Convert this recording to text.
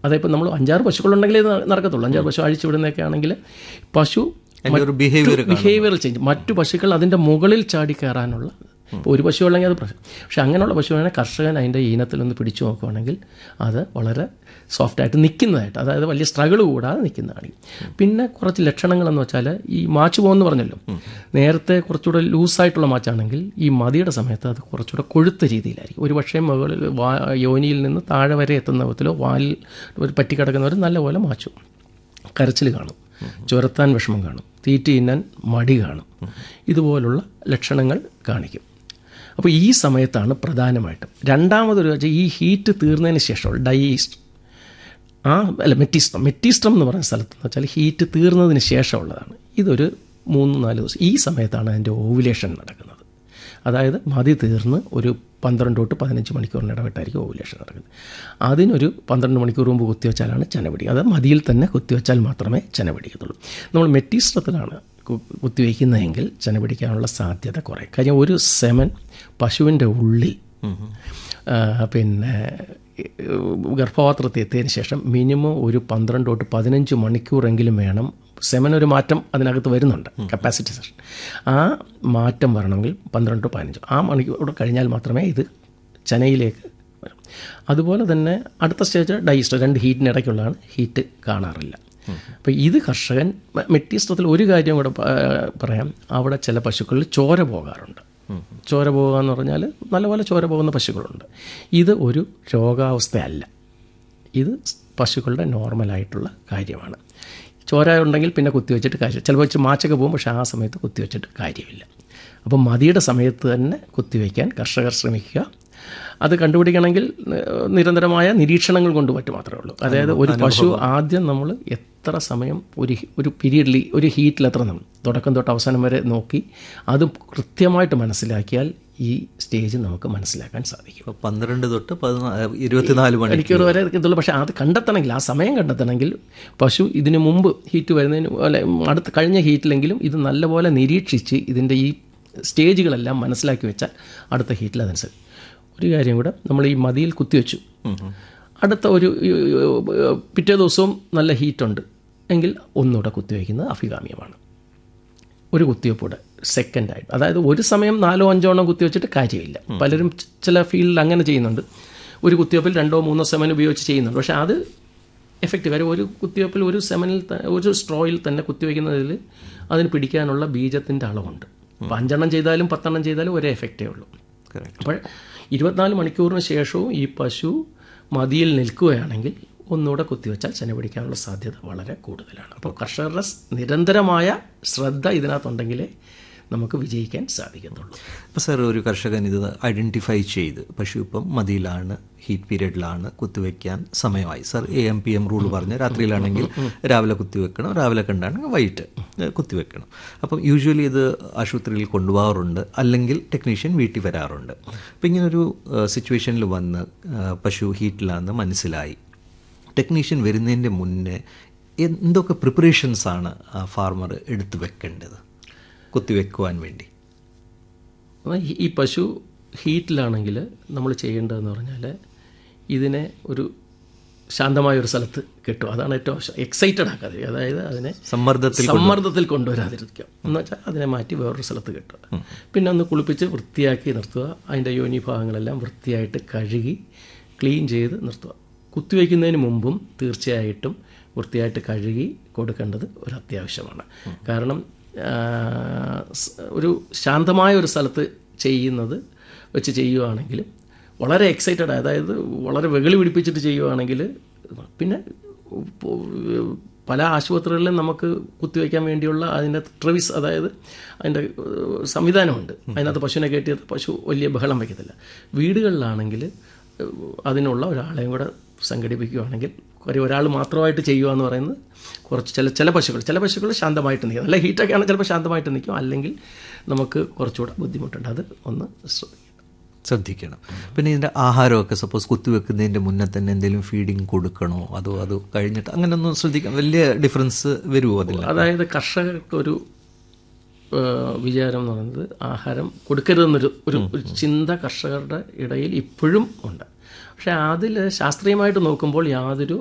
അതിപ്പോൾ നമ്മൾ അഞ്ചാറ് പശുക്കളുണ്ടെങ്കിലേ ഇത് നടക്കത്തുള്ളൂ അഞ്ചാറ് പശു അഴിച്ചു വിടുന്നതൊക്കെ ആണെങ്കിൽ പശു അതിൻ്റെ ഒരു ബിഹേവിയർ ബിഹേവിയറൽ ചേഞ്ച് മറ്റു പശുക്കൾ അതിൻ്റെ മുകളിൽ ചാടി കയറാനുള്ള ഇപ്പോൾ ഒരു പശു ഉള്ളെങ്കിൽ അത് പ്രശ്നം പക്ഷെ അങ്ങനെയുള്ള പശുവിനെ കർഷകൻ അതിൻ്റെ ഈനത്തിലൊന്ന് പിടിച്ചു നോക്കുകയാണെങ്കിൽ അത് വളരെ സോഫ്റ്റായിട്ട് നിൽക്കുന്നതായിട്ട് അതായത് വലിയ സ്ട്രഗിൾ കൂടാതെ നിൽക്കുന്നതാണ് പിന്നെ കുറച്ച് ലക്ഷണങ്ങളെന്ന് വെച്ചാൽ ഈ മാച്ച് പോകുമെന്ന് പറഞ്ഞല്ലോ നേരത്തെ കുറച്ചുകൂടെ ലൂസായിട്ടുള്ള മാച്ചാണെങ്കിൽ ഈ മതിയുടെ സമയത്ത് അത് കുറച്ചുകൂടെ കൊഴുത്ത രീതിയിലായിരിക്കും ഒരു പക്ഷേ മുകളിൽ വാ യോനിയിൽ നിന്ന് താഴെ വരെ എത്തുന്ന വിധത്തിലോ വാലിൽ ഒരു പറ്റിക്കിടക്കുന്നവർ നല്ലപോലെ മാച്ചു കരച്ചിൽ കാണും ചുരത്താൻ വിഷമം കാണും തീറ്റി തിന്നാൻ മടി കാണും ഇതുപോലുള്ള ലക്ഷണങ്ങൾ കാണിക്കും അപ്പോൾ ഈ സമയത്താണ് പ്രധാനമായിട്ടും രണ്ടാമതൊരു വെച്ചാൽ ഈ ഹീറ്റ് തീർന്നതിന് ശേഷം ഡൈസ്റ്റ് ആ അല്ല മെറ്റിസ്ട്രം മെറ്റിസ്ട്രം എന്ന് പറയുന്ന സ്ഥലത്ത് എന്ന് വെച്ചാൽ ഹീറ്റ് തീർന്നതിന് ശേഷമുള്ളതാണ് ഇതൊരു മൂന്ന് നാല് ദിവസം ഈ സമയത്താണ് അതിൻ്റെ ഓവുലേഷൻ നടക്കുന്നത് അതായത് മതി തീർന്ന് ഒരു പന്ത്രണ്ട് തൊട്ട് പതിനഞ്ച് മണിക്കൂറിന് ഇടവിട്ടായിരിക്കും ഓവുലേഷൻ നടക്കുന്നത് അതിനൊരു പന്ത്രണ്ട് മണിക്കൂർ മുമ്പ് കുത്തിവെച്ചാലാണ് ചെനപിടി അത് മതിയിൽ തന്നെ കുത്തിവെച്ചാൽ മാത്രമേ ചെനപിടിക്കത്തുള്ളൂ നമ്മൾ മെറ്റീസ്ട്രത്തിലാണ് കു- കുത്തിവെക്കുന്നതെങ്കിൽ ചെനപിടിക്കാനുള്ള സാധ്യത കുറയും കാര്യം ഒരു സെമൻ പശുവിൻ്റെ ഉള്ളിൽ ആ, പിന്നെ ഗർഭപാത്രത്തിൽ എത്തിയതിന് ശേഷം മിനിമം ഒരു പന്ത്രണ്ട് തൊട്ട് പതിനഞ്ച് മണിക്കൂറെങ്കിലും വേണം സെമൻ ഒരു മാറ്റം അതിനകത്ത് വരുന്നുണ്ട് കപ്പാസിറ്റി സെഷൻ ആ മാറ്റം വരണമെങ്കിൽ പന്ത്രണ്ട് to പതിനഞ്ച് ആ മണിക്കൂർ കഴിഞ്ഞാൽ മാത്രമേ ഇത് ചനയിലേക്ക് വരും അതുപോലെ തന്നെ അടുത്ത സ്റ്റേജ് ഡൈസ്റ്റർ രണ്ട് ഹീറ്റിനിടയ്ക്കുള്ളതാണ് ഹീറ്റ് കാണാറില്ല അപ്പോൾ ഇത് കർഷകൻ മെ- മെറ്റീസ്ത്രത്തിൽ ഒരു കാര്യം കൂടെ പ- പറയാം അവിടെ ചില പശുക്കളിൽ ചോര പോകാറുണ്ട് ചോര പോകുക എന്ന് പറഞ്ഞാൽ നല്ലപോലെ ചോര പോകുന്ന പശുക്കളുണ്ട് ഇത് ഒരു രോഗാവസ്ഥയല്ല ഇത് പശുക്കളുടെ നോർമലായിട്ടുള്ള കാര്യമാണ് ചോര ഉണ്ടെങ്കിൽ പിന്നെ കുത്തിവെച്ചിട്ട് കാര്യം ചിലപ്പോൾ വെച്ച് മാച്ചൊക്കെ പോകും പക്ഷേ ആ സമയത്ത് കുത്തിവെച്ചിട്ട് കാര്യമില്ല അപ്പം മതിയുടെ സമയത്ത് തന്നെ കുത്തിവെക്കാൻ കർഷകർ ശ്രമിക്കുക അത് കണ്ടുപിടിക്കണമെങ്കിൽ ഏഹ്, നിരന്തരമായ നിരീക്ഷണങ്ങൾ കൊണ്ട് പറ്റും മാത്രമേ ഉള്ളൂ അതായത് ഒരു പശു ആദ്യം നമ്മൾ എത്ര സമയം ഒരു ഹി- ഒരു പീരീഡിൽ ഒരു ഹീറ്റിൽ എത്ര നമ്മൾ തുടക്കം തൊട്ട് അവസാനം വരെ നോക്കി അത് കൃത്യമായിട്ട് മനസ്സിലാക്കിയാൽ ഈ സ്റ്റേജ് നമുക്ക് മനസ്സിലാക്കാൻ സാധിക്കും ഇപ്പോൾ പന്ത്രണ്ട് തൊട്ട് പതിനാ ഇരുപത്തിനാല് മണി മണിക്കൂർ വരെ ഇതുള്ളൂ പക്ഷേ അത് കണ്ടെത്തണമെങ്കിൽ ആ സമയം കണ്ടെത്തണമെങ്കിൽ പശു ഇതിനു മുമ്പ് ഹീറ്റ് വരുന്നതിന് അല്ലെ അടുത്ത കഴിഞ്ഞ ഹീറ്റിലെങ്കിലും ഇത് നല്ലപോലെ നിരീക്ഷിച്ച് ഇതിൻ്റെ ഈ സ്റ്റേജുകളെല്ലാം മനസ്സിലാക്കി വെച്ചാൽ അടുത്ത ഹീറ്റിൽ അതനുസരിച്ച് ഒരു കാര്യം കൂടെ നമ്മൾ ഈ മതിയിൽ കുത്തിവെച്ചു അടുത്ത ഒരു ഏഹ്, പിറ്റേ ദിവസവും നല്ല ഹീറ്റുണ്ട് എങ്കിൽ ഒന്നുകൂടെ കുത്തിവെക്കുന്നത് അഭികാമ്യമാണ് ഒരു കുത്തിവെപ്പൂടെ സെക്കൻഡായിട്ട് അതായത് ഒരു സമയം നാലോ അഞ്ചോ എണ്ണം കുത്തിവെച്ചിട്ട് കാര്യമില്ല പലരും ച- ചില ഫീൽഡിൽ അങ്ങനെ ചെയ്യുന്നുണ്ട് ഒരു കുത്തിവെപ്പിൽ രണ്ടോ മൂന്നോ സെമൻ ഉപയോഗിച്ച് ചെയ്യുന്നുണ്ട് പക്ഷേ അത് എഫക്റ്റീവ് കാര്യം ഒരു കുത്തിവെപ്പിൽ ഒരു സെമനിൽ ത- ഒരു സ്ട്രോയിൽ തന്നെ കുത്തിവെക്കുന്നതിൽ അതിന് പിടിക്കാനുള്ള ബീജത്തിൻ്റെ അളവുണ്ട് അപ്പോൾ അഞ്ചെണ്ണം ചെയ്താലും പത്തെണ്ണം ചെയ്താലും ഒരേ എഫക്റ്റേ ഉള്ളൂ Correct. അപ്പോൾ ഇരുപത്തിനാല് മണിക്കൂറിന് ശേഷവും ഈ പശു മതിയിൽ നിൽക്കുകയാണെങ്കിൽ ഒന്നുകൂടെ കുത്തിവെച്ചാൽ ചെന പിടിക്കാനുള്ള സാധ്യത വളരെ കൂടുതലാണ് അപ്പോൾ കർഷകരുടെ സ് നിരന്തരമായ ശ്രദ്ധ ഇതിനകത്തുണ്ടെങ്കിലേ നമുക്ക് വിജയിക്കാൻ സാധിക്കത്തുള്ളൂ അപ്പോൾ സാർ ഒരു കർഷകൻ ഇത് ഐഡൻറ്റിഫൈ ചെയ്ത് പശു ഇപ്പം മതിയിലാണ് ഹീറ്റ് പീരീഡിലാണ് കുത്തിവെക്കാൻ സമയമായി sir A M P M rule പറഞ്ഞ് രാത്രിയിലാണെങ്കിൽ രാവിലെ കുത്തിവെക്കണം രാവിലെ കണ്ടാണെങ്കിൽ വൈകിട്ട് ഏഹ്, കുത്തിവെക്കണം അപ്പം യൂഷ്വലി ഇത് ആശുപത്രിയിൽ കൊണ്ടുപോകാറുണ്ട് അല്ലെങ്കിൽ ടെക്നീഷ്യൻ വീട്ടിൽ വരാറുണ്ട് അപ്പം ഇങ്ങനൊരു സിറ്റുവേഷനിൽ വന്ന് ഏഹ്, പശു ഹീറ്റിലാണെന്ന് മനസ്സിലായി ടെക്നീഷ്യൻ വരുന്നതിൻ്റെ മുന്നേ എന്തൊക്കെ പ്രിപ്പറേഷൻസാണ് ഫാർമർ എടുത്തു വെക്കേണ്ടത് കുത്തിവെക്കുവാൻ വേണ്ടി അപ്പോൾ ഈ- ഈ പശു ഹീറ്റിലാണെങ്കിൽ നമ്മൾ ചെയ്യേണ്ടതെന്ന് പറഞ്ഞാൽ ഇതിനെ ഒരു ശാന്തമായ ഒരു സ്ഥലത്ത് കെട്ടും അതാണ് ഏറ്റവും എക്സൈറ്റഡ് ആക്കാതെ അതായത് അതിനെ സമ്മർദ്ദത്തിൽ സമ്മർദ്ദത്തിൽ കൊണ്ടുവരാതിരിക്കുക എന്ന് വെച്ചാൽ അതിനെ മാറ്റി വേറൊരു സ്ഥലത്ത് കെട്ടുക പിന്നെ ഒന്ന് കുളിപ്പിച്ച് വൃത്തിയാക്കി നിർത്തുക അതിൻ്റെ യോനി ഭാഗങ്ങളെല്ലാം വൃത്തിയായിട്ട് കഴുകി ക്ലീൻ ചെയ്ത് നിർത്തുക കുത്തിവയ്ക്കുന്നതിന് മുമ്പും തീർച്ചയായിട്ടും വൃത്തിയായിട്ട് കഴുകി കൊടുക്കേണ്ടത് ഒരു അത്യാവശ്യമാണ് കാരണം ആ, സ് ഒരു ശാന്തമായ ഒരു സ്ഥലത്ത് ചെയ്യുന്നത് വെച്ച് ചെയ്യുവാണെങ്കിലും വളരെ എക്സൈറ്റഡ് അതായത് വളരെ വെകളി പിടിപ്പിച്ചിട്ട് ചെയ്യുവാണെങ്കിൽ പിന്നെ പല ആശുപത്രികളിലും നമുക്ക് കുത്തിവയ്ക്കാൻ വേണ്ടിയുള്ള അതിൻ്റെ ട്രവിസ് അതായത് അതിൻ്റെ ഏഹ്, സംവിധാനമുണ്ട് അതിനകത്ത് പശുവിനെ കയറ്റിയത് പശു വലിയ ബഹളം വയ്ക്കത്തില്ല വീടുകളിലാണെങ്കിൽ ഏഹ്, അതിനുള്ള ഒരാളെയും കൂടെ സംഘടിപ്പിക്കുകയാണെങ്കിൽ കാര്യം ഒരാൾ മാത്രമായിട്ട് ചെയ്യുക എന്ന് പറയുന്നത് കുറച്ച് ചില ചില പശുക്കൾ ചില പശുക്കൾ ശാന്തമായിട്ട് നിൽക്കും നല്ല ഹീറ്റൊക്കെ ആണെങ്കിൽ ചിലപ്പോൾ ശാന്തമായിട്ട് നിൽക്കും അല്ലെങ്കിൽ നമുക്ക് കുറച്ചുകൂടെ ബുദ്ധിമുട്ടുണ്ട് അത് ഒന്ന് ശ്രദ്ധിക്കണം ശ്രദ്ധിക്കണം പിന്നെ ഇതിൻ്റെ ആഹാരമൊക്കെ സപ്പോസ് കുത്തിവെക്കുന്നതിൻ്റെ മുന്നേ തന്നെ എന്തെങ്കിലും ഫീഡിങ് കൊടുക്കണോ അതോ അത് കഴിഞ്ഞിട്ട് അങ്ങനെയൊന്നും ശ്രദ്ധിക്കാം വലിയ ഡിഫറൻസ് വരുമോ അതിൽ അതായത് കർഷകർക്കൊരു ഏഹ്, വിചാരം എന്ന് പറയുന്നത് ആഹാരം കൊടുക്കരുതെന്നൊരു ഒരു ഒരു ചിന്ത കർഷകരുടെ ഇടയിൽ ഇപ്പോഴും ഉണ്ട് പക്ഷേ അതിൽ ശാസ്ത്രീയമായിട്ട് നോക്കുമ്പോൾ യാതൊരു